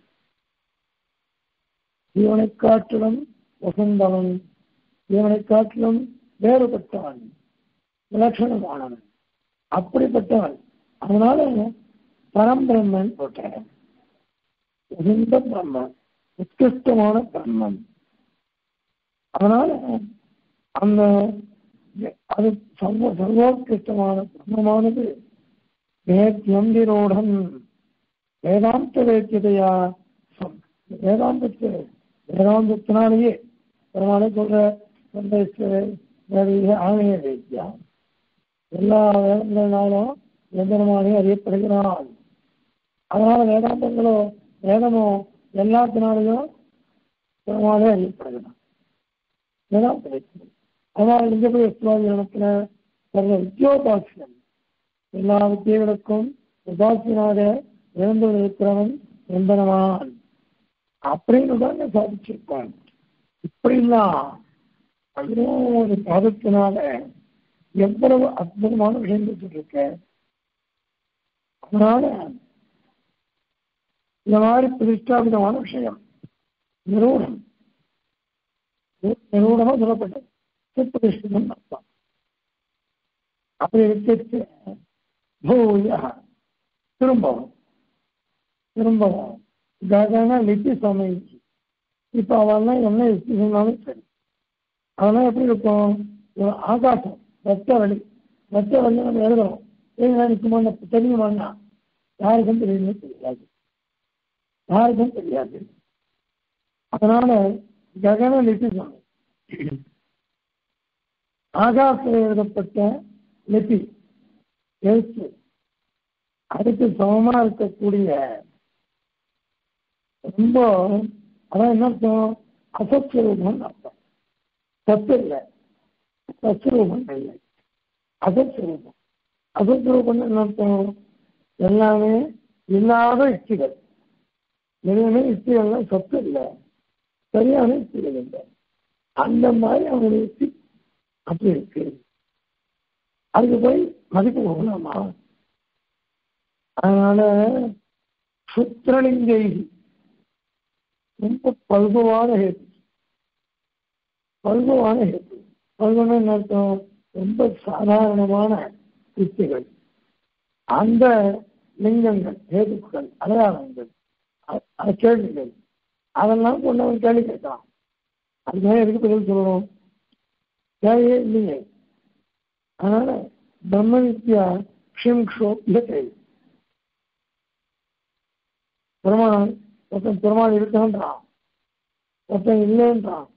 ஜீவனை காட்டிலும் வசந்தவன் ஜீவனை காட்டிலும் வேறுபட்டவன் விலட்சணமானவன் அப்படிப்பட்டவன் அதனால பரம்பிரம்மன் போட்டேன் உகந்த பிரம்மன் உத்கிருஷ்டமான பிரம்மன் அதனால அந்த அது சர்வ சர்வோத்கிருஷ்டமான பிரம்மமானது வேத்யந்திரோடம் வேதாந்த வேத்தியதையா வேதாந்தத்து வேதாந்தத்தினாலேயே பெருமாளை சொல்ற ஆணைய வேத்தியா எல்லா வேதங்களினாலும் எந்திரமானே அறியப்படுகிறான் அதனால வேதாந்தங்களோ வேதமோ எல்லாத்தினாலையும் பெருமாளே அறியப்படுகிறான் வேதாந்த வேத்தியம் அதனால இங்க போய் சுவாதிகரணத்துல சர்வ வித்யோபாசியம் எல்லா வித்தியர்களுக்கும் உபாசியனாக இழந்து இருக்கிறவன் எந்தனவான் அப்படின்னு தாங்க சாதிச்சிருப்பான் இப்படிலாம் பதினோரு பாதத்தினால எவ்வளவு அற்புதமான விஷயங்கள் சொல்லிருக்க அதனால இந்த மாதிரி பிரதிஷ்டாபிதமான விஷயம் நிரூடம் நிரூடமா சொல்லப்பட்டது சுப்பிரதிஷ்டிதம் அர்த்தம் அப்படி வச்சு பூயா திரும்பவும் திரும்பவும் ககன லிப்பி சமைச்சு இப்ப அவெல்லாம் என்ன யுக்தி சொன்னாலும் சரி அதெல்லாம் எப்படி இருக்கும் ஒரு ஆகாசம் வெட்ட வழி வெட்ட வழி நம்ம எழுதுறோம் ஏன்னா நிற்குமா தெரியுமான்னா யாருக்கும் தெரியுமே தெரியாது யாருக்கும் தெரியாது அதனால ககன லிப்பி சமை ஆகாசத்தில் எழுதப்பட்ட லிபி எழுத்து அதுக்கு சமமா இருக்கக்கூடிய ரொம்ப அதான் என்ன அர்த்தம் அசத்ஸ்வரூபம் அர்த்தம் சத்து இல்லை சத்ஸ்வரூபம் இல்லை அசத்ஸ்வரூபம் அசத்ஸ்வரூபம் என்ன அர்த்தம் எல்லாமே இல்லாத யுக்திகள் எதுவுமே யுக்திகள்லாம் சத்து இல்லை சரியான யுக்திகள் இல்லை அந்த மாதிரி அவனுடைய யுக்தி அப்படி இருக்கு அதுக்கு போய் மதிப்பு கொடுக்கலாமா அதனால சுத்திரலிங்கை ரொம்ப பல்குவான ஹேத்து பல்குவான ஹேத்து பல்குன்னு என்ன அர்த்தம் ரொம்ப சாதாரணமான யுக்திகள் அந்த லிங்கங்கள் ஹேதுக்கள் அடையாளங்கள் கேள்விகள் அதெல்லாம் கொண்டவன் கேள்வி கேட்கலாம் அதுக்காக எதுக்கு பதில் சொல்லணும் தேவையே இல்லையே அதனால பிரம்ம வித்யா க்ஷிம்ஷோ இல்லை பெருமாள் ஒருத்தன் பெருமாள் இருக்கான்றான் ஒருத்தன் இல்லைன்றான்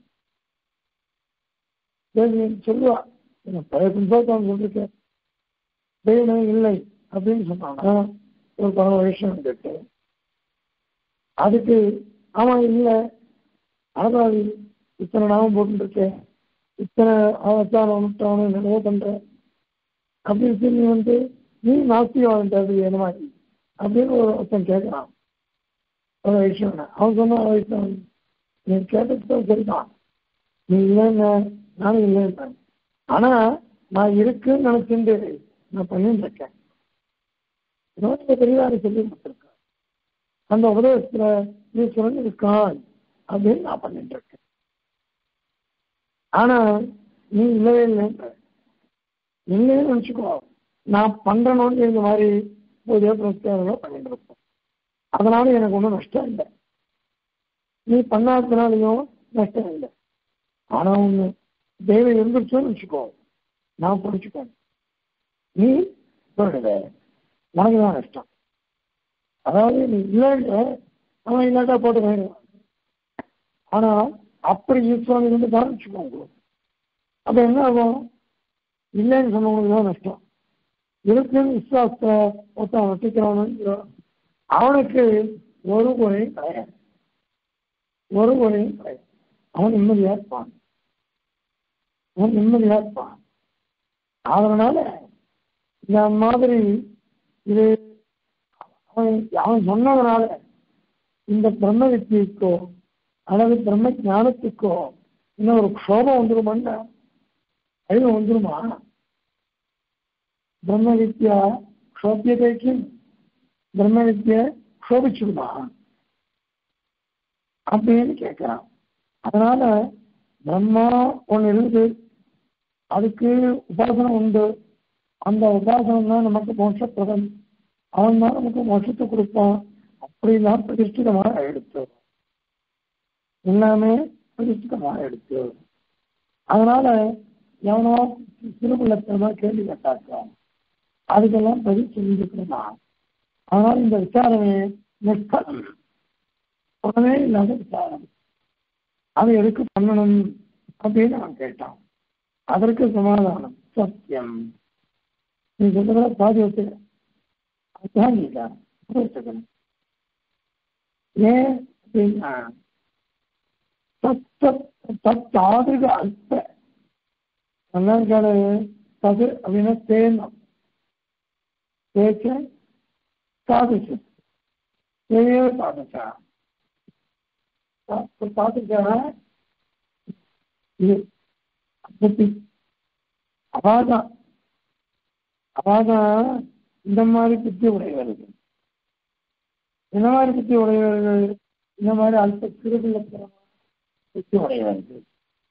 சொல்லுவா பழைய புத்தகத்தான் சொல்லிருக்கேன் தெய்வமே இல்லை அப்படின்னு சொன்னாங்க ஒரு பதினோரு வருஷம் கேட்டு அதுக்கு ஆமா இல்லை அதாவது இத்தனை நாமம் போட்டுருக்கேன் இத்தனை அவத்தான ஒன்றான நினைவு பண்ற அப்படின்னு நீ வந்து நீ நாஸ்திகவாதம் தேவை என்ன மாதிரி அப்படின்னு ஒரு ஒருத்தன் கேட்கறான் ஒரு விஷயம் அவன் சொன்ன விஷயம் நீ கேட்டது சரிதான் நீ இல்லைன்னு நானும் இல்லைன்னு ஆனா நான் இருக்குன்னு நினைச்சுட்டு நான் பண்ணிட்டு இருக்கேன் இன்னொரு பெரியவாரை சொல்லி கொடுத்துருக்கேன் அந்த உபதேசத்துல ஈஸ்வரன் இருக்கான் அப்படின்னு நான் பண்ணிட்டு இருக்கேன் ஆனா நீ இல்லவே இல்லைன்ற இல்லைன்னு நினச்சிக்கோ நான் பண்றேன்னு இந்த மாதிரி பூஜை பிரஸ்காரங்களோ பண்ணிட்டு இருப்போம் அதனால எனக்கு ஒன்றும் நஷ்டம் இல்லை நீ பண்ணாததுனாலையும் நஷ்டம் இல்லை ஆனா ஒண்ணு தெய்வம் இருந்துச்சுன்னு வச்சுக்கோ நான் பிடிச்சிக்கோ நீ சொல்லுத உனக்கு தான் நஷ்டம் அதாவது நீ இல்லைன்ற அவன் இல்லாட்டா போட்டு போயிடுவான் ஆனா அப்படி ஈஸ்வரன் இருந்து தான் வச்சுக்கோங்க அப்ப என்ன ஆகும் இல்லைன்னு சொன்னவங்களுக்கு தான் நஷ்டம் இருக்குன்னு விசுவாசத்தை ஒருத்தன் வட்டிக்கிறானு அவனுக்கு ஒரு குறையும் கிடையாது ஒரு குறையும் கிடையாது அவன் நிம்மதியா இருப்பான் அவன் நிம்மதியா இருப்பான் அதனால இந்த மாதிரி இது அவன் அவன் சொன்னதுனால இந்த பிரம்ம வித்தியைக்கோ அல்லது பிரம்ம ஞானத்துக்கோ இன்னும் ஒரு க்ஷோபம் வந்துருமாண்டா அழிவு வந்துருமா பிரம்ம வித்யா க்ஷோபியதைக்கு பிரம்ம வித்ய க்ஷோபிச்சுடுமா அப்படின்னு கேட்கிறான் அதனால பிரம்மா ஒன்று இருக்குது அதுக்கு உபாசனம் உண்டு அந்த உபாசனம் தான் நமக்கு மோட்சப்பிரதம் அவன் தான் நமக்கு மோட்சத்தை கொடுப்பான் அப்படிலாம் பிரதிஷ்டிதமாக எடுத்து எல்லாமே பிரதிஷ்டிதமாக எடுத்து அதனால எவனோ சிறுபிள்ளத்தனமா கேள்வி கேட்டாக்கா அதுக்கெல்லாம் பதில் சொல்லியிருக்கிறதா அதனால இந்த விசாரணை நிஷ்கலம் உடனே இல்லாத விசாரணை அதை எதுக்கு பண்ணணும் அப்படின்னு அவன் கேட்டான் அதற்கு சமாதானம் சத்தியம் நீ சொல்றத பாதி வச்சு அதுதான் நீதா வச்சுக்கணும் ஏன் அப்படின்னா தத்தாதிக அல்ப சொன்னாரு தது அப்படின்னா தேனம் தேய்ச்ச சாதிச்சு தேவையே சாதிச்சா சாதிச்சா இது புத்தி அவாதான் அவாதான் இந்த மாதிரி புத்தி உடையவர்கள் இந்த மாதிரி புத்தி உடையவர்கள் இந்த மாதிரி அல்ப சிறுபிள்ளத்தனமான புத்தி உடையவர்கள்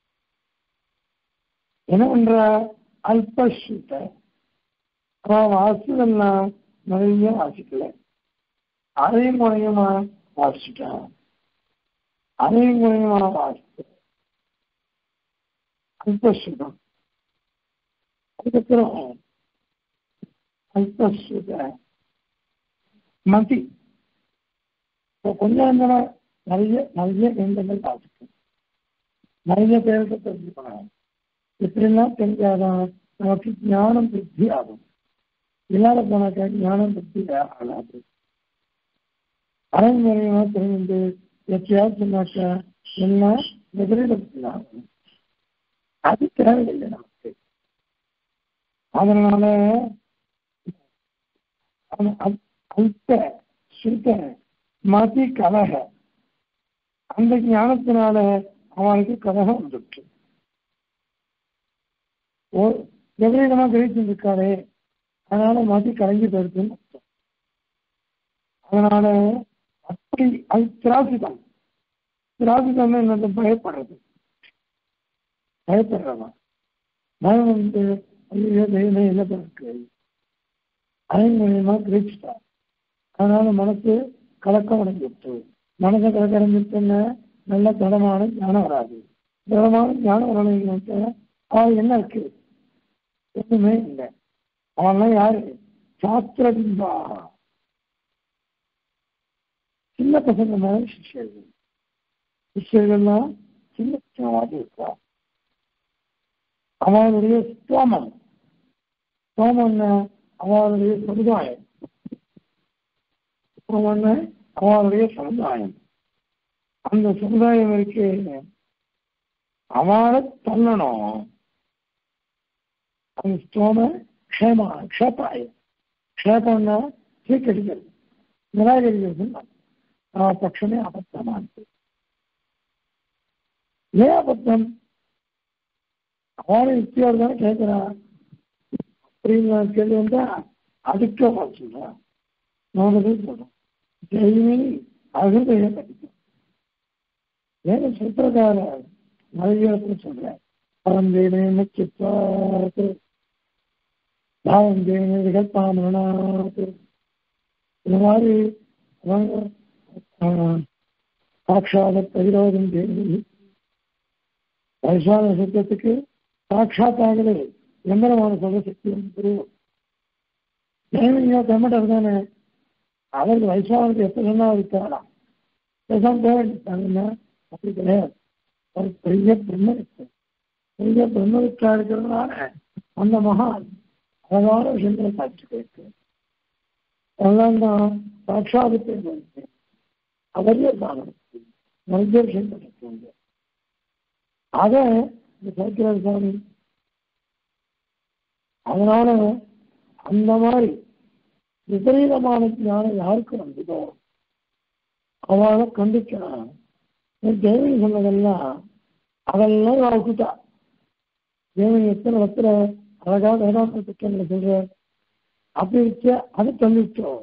என்ன பண்ற அல்பஸ்ருத அவன் வாசிதெல்லாம் நிறைய வாசிக்கல அதையும் குறையுமா வாசிட்டான் அதையும் குறையுமா வாசிக்க அல்பஸ்ருதம் அதுக்கப்புறம் அல்பஸ்ருத மதி இப்போ கொஞ்சம் கொஞ்சமா நிறைய நிறைய வேண்டங்கள் வாசிக்கும் நிறைய பேருக்கு தெரிஞ்சுக்கணும் எப்படிலாம் தெரிஞ்சாதான் நமக்கு ஞானம் புத்தி ஆகும் இல்லாத போனாக்கா ஞானம் புத்தி ஆகாது அரண்மனையமா தெரிஞ்சு எப்பயாவது சொன்னாக்கா எல்லாம் விபரீத புத்தி ஆகும் அது தேவையில்லை நமக்கு அதனால அல்ப சுத்த மதி கலக அந்த ஞானத்தினால அவனுக்கு கலகம் வந்துட்டு ஓ விபரீதமா கிரகிச்சிருக்காரு அதனால மாத்தி கலங்கி போயிருக்குன்னு அர்த்தம் அதனால அப்படி அது திராசிதம் திராசிதம் என்னது பயப்படுறது பயப்படுறவன் பயம் வந்து ஐயோ தெய்வமே என்ன இருக்கு அதன் மூலியமா கிரகிச்சிட்டார் அதனால மனசு கலக்கம் அடைஞ்சிட்டு மனசை கலக்கம் அடைஞ்சிட்டுன்னா நல்ல திடமான ஞானம் வராது திடமான ஞானம் வரணும்னாக்க அவன் என்ன இருக்கு ஒண்ணுமே இல்லை அவன்லாம் யாரு சாஸ்திர பிம்பா சின்ன பசங்க மேல சிஷ்யர்கள் சிஷ்யர்கள்லாம் சின்ன சின்னவாதி இருக்கா அவனுடைய ஸ்தோமம் ஸ்தோமம்னா அவனுடைய சமுதாயம் ஸ்தோமம்னா அவனுடைய சமுதாயம் அந்த சமுதாயம் இருக்கு அவனை தள்ளணும் அந்த ஸ்தோம க்ஷேமா க்ஷேபாய க்ஷேபம்னா சீக்கடிக்கிறது நிராகரிக்கிறது பட்சமே அபத்தமா இருக்கு ஏன் அபத்தம் அவனை யுக்தியோடு தானே கேட்கிறான் அப்படிங்கிற கேள்வி வந்தா அதுக்கு அவன் சொல்றான் நாமதே சொல்றோம் ஜெயினி அகிர்தைய படிக்கும் வேற சொல்றதால நிறைய இடத்துல சொல்றேன் பரந்தேனே முக்கியத்துவாத்து பாவம் தேனே விகல்பாமனாத்து இந்த மாதிரி சாட்சாத பிரதிரோதம் தேடி வைசான சத்தியத்துக்கு சாட்சாத்தாகவே எந்திரமான சொல்ற சக்தி வந்து தேவனியா தமிழர் தானே அவருக்கு வைசானத்துக்கு எப்ப சொன்னா அவருக்கு தேவலாம் பேசாம தேவைன்னா அப்படி கிடையாது ஒரு பெரிய பிரம்மவித்து பெரிய பிரம்மவித்தா இருக்கிறதுனால அந்த மகான் அழகான விஷயங்களை சாட்சி இருக்கு அதெல்லாம் தான் சாட்சாதித்தை வந்து அவரே சாதனம் நிறைய விஷயங்கள் இருக்குங்க அதை இந்த சைக்கிர சுவாமி அதனால அந்த மாதிரி விபரீதமான ஞானம் யாருக்கு வந்ததோ அவளை கண்டிக்கணும் தேவனி சொன்னதெல்லாம் அதெல்லாம் நான் விட்டுட்டா தேவனி எத்தனை வத்துல அழகா வேதாந்த திட்டங்களை சொல்ற அப்படி வச்சு அதை தள்ளிட்டோம்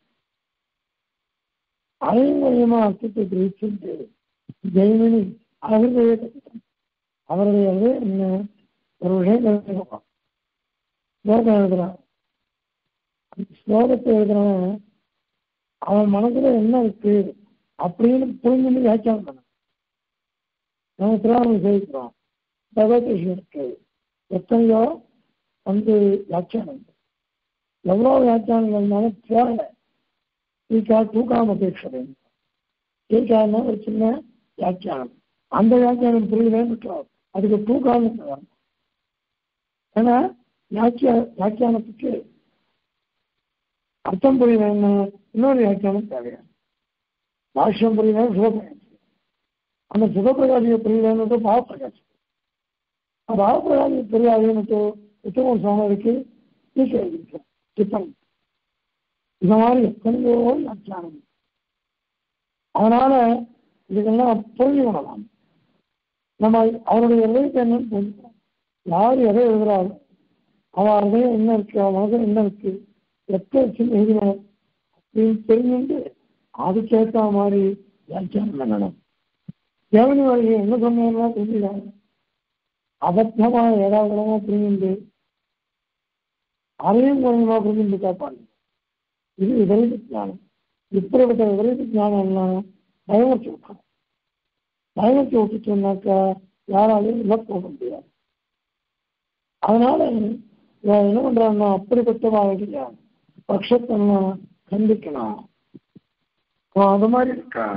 அதையும் மூலியமா அர்த்தத்தை பிரிச்சுட்டு ஜெயமணி அவருடைய அவருடைய இது என்ன ஒரு விஷயம் எழுதுறான் ஸ்லோகம் எழுதுறான் ஸ்லோகத்தை எழுதுறவன் அவன் மனசுல என்ன இருக்கு அப்படின்னு புரிஞ்சு வியாக்கியானம் பண்ண நம்ம திருவாரூர் செய்கிறோம் பகவத்கீதை இருக்கு எத்தனையோ வந்து வியாக்கியானம் எவ்வளோ வியாக்கியானங்கள் இருந்தாலும் போகல டீக்கா தூக்காம அபேட்சை டீக்கான ஒரு சின்ன வியாக்கியானம் அந்த வியாக்கியானம் புரியலன்னு அதுக்கு தூக்காம வரணும் ஏன்னா வியாக்கியா வியாக்கியானத்துக்கு அர்த்தம் புரியலன்னு இன்னொரு வியாக்கியானம் தேவையா பாஷ்யம் புரியல சுகப்பிரகாசி அந்த சுகப்பிரகாசியை புரியலன்னு பாவப்பிரகாசி பாவப்பிரகாசி புரியாதுன்னு உத்தம சுவாமிக்கு டீக்கை எழுதியிருக்கேன் டிப்பன் இந்த மாதிரி எத்தனையோ வியாக்கியானம் அதனால இதுக்கெல்லாம் புரிஞ்சுக்கணும் நம்ம அவருடைய எழுத்து என்னன்னு புரிஞ்சுக்கணும் யார் எதை எழுதுறாலும் அவன் ஹதயம் என்ன இருக்கு அவன் மனதில் என்ன இருக்கு எப்போ வச்சு எழுதினோம் அப்படின்னு தெரிஞ்சுட்டு அதுக்கேற்ற மாதிரி வியாக்கியானம் பண்ணணும் தேவனி வழியை என்ன சொன்னா தெரிஞ்சுக்காங்க அபத்தமா ஏதாவது புரிஞ்சுண்டு அதையும் கொஞ்சமா புரிஞ்சுட்டு காப்பாங்க இது விபரீத ஞானம் இப்படிப்பட்ட விபரீத ஞானம் எல்லாம் பயமர்த்தி விட்டாங்க பயமர்த்தி விட்டுட்டோம்னாக்கா யாராலையும் உள்ள போக முடியாது அதனால இவன் என்ன பண்றான்னா அப்படிப்பட்டவாளுடைய பட்சத்தெல்லாம் கண்டிக்கணும் அவன் அது மாதிரி இருக்கா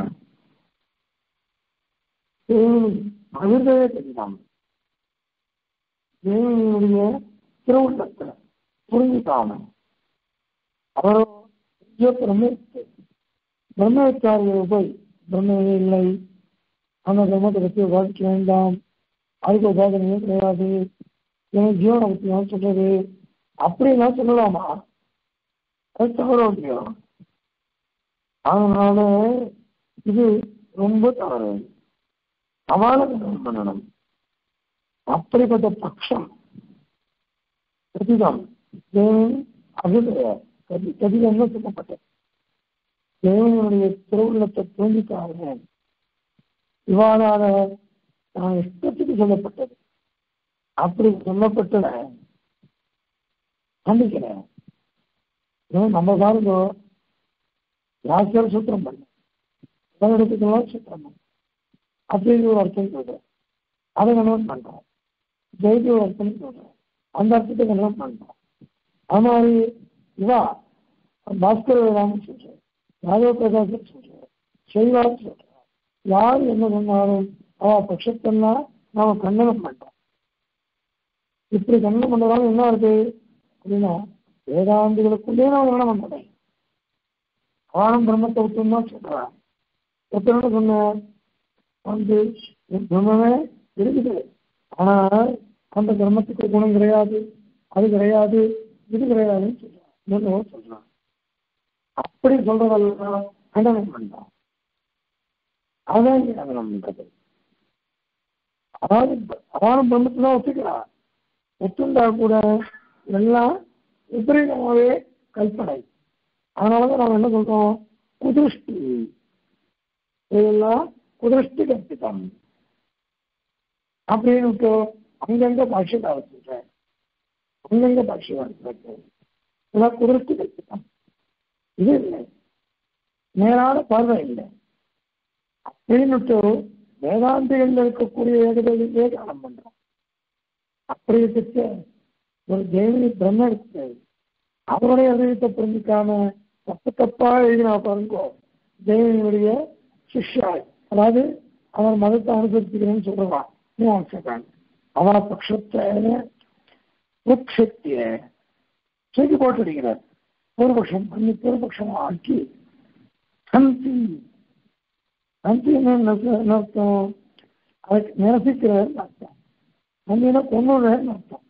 அமிர்தவே தெரியும் தேவனுடைய திருவுள்ளத்தை புரிஞ்சுக்காம அவரோ பெரிய பிரம்மத்தை பிரம்மச்சாரிகள் போய் பிரம்மவே இல்லை அந்த பிரம்மத்தை பற்றி உபாதிக்க வேண்டாம் அதுக்கு உபாதனையே கிடையாது எனக்கு ஜீவனை பற்றி நான் சொல்றது அப்படின்னா சொல்லலாமா அது தவற முடியும் அதனால இது ரொம்ப தவறு அவாலகனம் பண்ணணும் அப்படிப்பட்ட பட்சம் பிரதிதம் தேவன் அபிதய கதி கதிதம்னு சொல்லப்பட்டது தேவனுடைய திருவுள்ளத்தை தோன்றிக்காக இவ்வாறாக நான் இஷ்டத்துக்கு சொல்லப்பட்டது அப்படி சொல்லப்பட்டத கண்டிக்கிறேன் நம்ம பாருங்க யாசியார் சூத்திரம் பண்ண இடத்துக்கெல்லாம் சூத்திரம் பண்ண அப்படின்னு ஒரு அர்த்தம் சொல்றேன் அதை கணவன் பண்றோம் ஜெயிக்கு ஒரு அர்த்தம் சொல்றேன் அந்த அர்த்தத்தை கணவன் பண்றோம் அது மாதிரி இவா பாஸ்கர் வேதாமன் சொல்றேன் யாதவ பிரகாசன் சொல்றேன் செய்வார் சொல்றேன் யார் என்ன சொன்னாலும் அவ பட்சத்தெல்லாம் நாம கண்டனம் பண்றோம் இப்படி கண்டனம் பண்றதால என்ன இருக்கு அப்படின்னா வேதாந்திகளுக்குள்ளே நான் கண்டனம் பண்றேன் ஆனம் பிரம்மத்தை விட்டுன்னு தான் சொல்றான் எத்தனை சொன்னேன் வந்து பிரம்மமே இருக்குது ஆனால் அந்த பிரம்மத்துக்கு குணம் கிடையாது அது கிடையாது இது கிடையாதுன்னு சொல்றான் சொல்றான் அப்படி சொல்றதெல்லாம் கண்டனம் பண்ணான் அதான் இங்க கண்டனம் பண்றது அதாவது அவான பிரம்மத்தை தான் ஒத்துக்கிறான் ஒத்துண்டா கூட எல்லாம் விபரீதமாகவே கல்பனை அதனாலதான் நாம் என்ன சொல்றோம் குதிருஷ்டி இதெல்லாம் குதிருஷ்டி கற்பிதம் அப்படின்னு அங்கங்க பாஷ்யத்தை வச்சுட்டேன் அங்கங்க பாஷ்யம் வச்சுட்டேன் இதெல்லாம் குதிருஷ்டி கற்பிதம் இது இல்லை நேரான பார்வை இல்லை அப்படின்னுட்டு வேதாந்திகள் இருக்கக்கூடிய ஏகதேவியே காலம் பண்றோம் அப்படி இருக்க ஒரு தேவி பிரம்ம இருக்கு அவருடைய அறிவித்தை புரிஞ்சுக்காம தப்பு தப்பா எழுதினா பாருங்க தேவியினுடைய சிஷ்யாய் அதாவது அவன் மதத்தை அனுசரிச்சுக்கிறேன்னு சொல்றான் மீமாம்சகன் அவன பட்சத்தை உட்சக்திய தூக்கி போட்டுடுகிறார் பூர்வபக்ஷம் பண்ணி பூர்வபக்ஷம் ஆக்கி சந்தி சந்தி என்ன அர்த்தம் அதுக்கு நிரசிக்கிறன்னு அர்த்தம் சந்தினா கொண்டுடுறேன்னு அர்த்தம்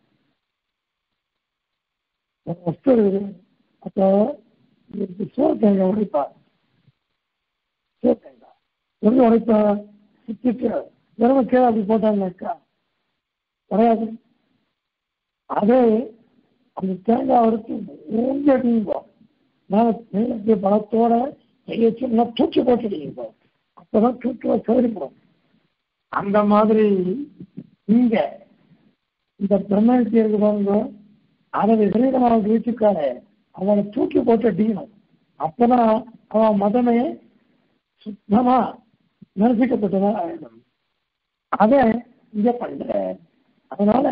வஸ்து இருக்குது அப்போ சோத்தேங்காய் உடைப்பா சோத்தேங்காய் எப்படி உடைப்பா சுத்திட்டு வெறும் கீழே அப்படி போட்டாங்கக்கா உடையாது அதே அந்த தேங்காய் வறுத்து ஊஞ்சி அடிங்கோ மேலே மேலே பழத்தோட கையை சின்ன தூக்கி போட்டுடுங்க அப்பதான் தூக்கி சோதிப்போம் அந்த மாதிரி இங்க இந்த பிரம்மத்தி இருக்கு பாருங்க அதை விபரீதமாக கிழிச்சுக்காரு அவனை தூக்கி போட்டு அடிக்கணும் அப்பதான் அவன் மதமே சுத்தமா நிரசிக்கப்பட்டதா ஆயிடும் அதை இங்க பண்ற அதனால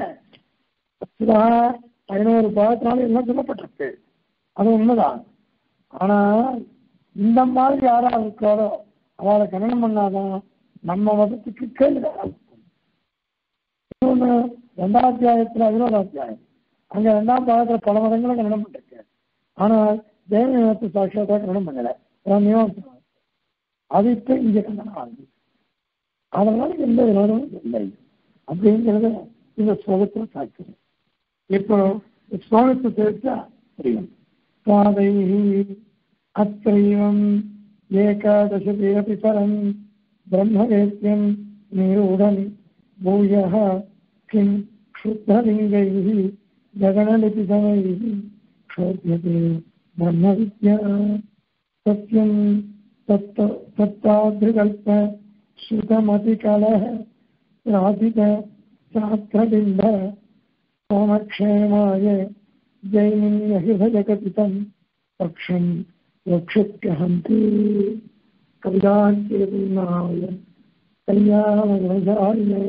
பதினோரு பாகத்தினால எல்லாம் சொல்லப்பட்டிருக்கு அது உண்மைதான் ஆனா இந்த மாதிரி யாரா இருக்காரோ அவளை கல்யாணம் பண்ணாதான் நம்ம மதத்துக்கு கேள்வி இன்னொன்று ரெண்டாம் அத்தியாயத்தில் பதினோராம் அத்தியாயம் அங்க ரெண்டாம் பாகத்துல பல மதங்களை கல்யாணம் பண்ணிருக்கு ஆனால் தேவ நிலத்து சாட்சியத்தை கல்யாணம் பண்ணல நியமனம் அது இப்ப இங்க கல்யாணம் ஆகுது அதனால எந்த விரோதமும் இல்லை அப்படிங்கிறத இந்த ஸ்லோகத்தில் சாட்சி இப்போ ஸ்லோகத்தை சேர்த்தா புரியும் பாதை அத்தைவம் ஏகாதசதேபி பரம் பிரம்மவேத்யம் நிரூಢம் பூயः किं क्षुद्रलिङ्गैः गगनलिपितमैः क्षोभ्यते ब्रह्मविद्या सत्यं तत्त तत्तादृकल्प श्रुतमतिकलः प्राधित शास्त्रबिम्ब सोमक्षेमाय जैमिन्यहृदयकथितं पक्षं रक्षित्यहन्ति कविदान्त्यपूर्णाय कल्याणगुणचार्य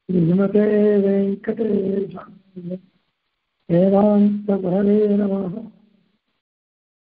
श्रीमते वेङ्कटेशाय वेदान्तगुरवे नमः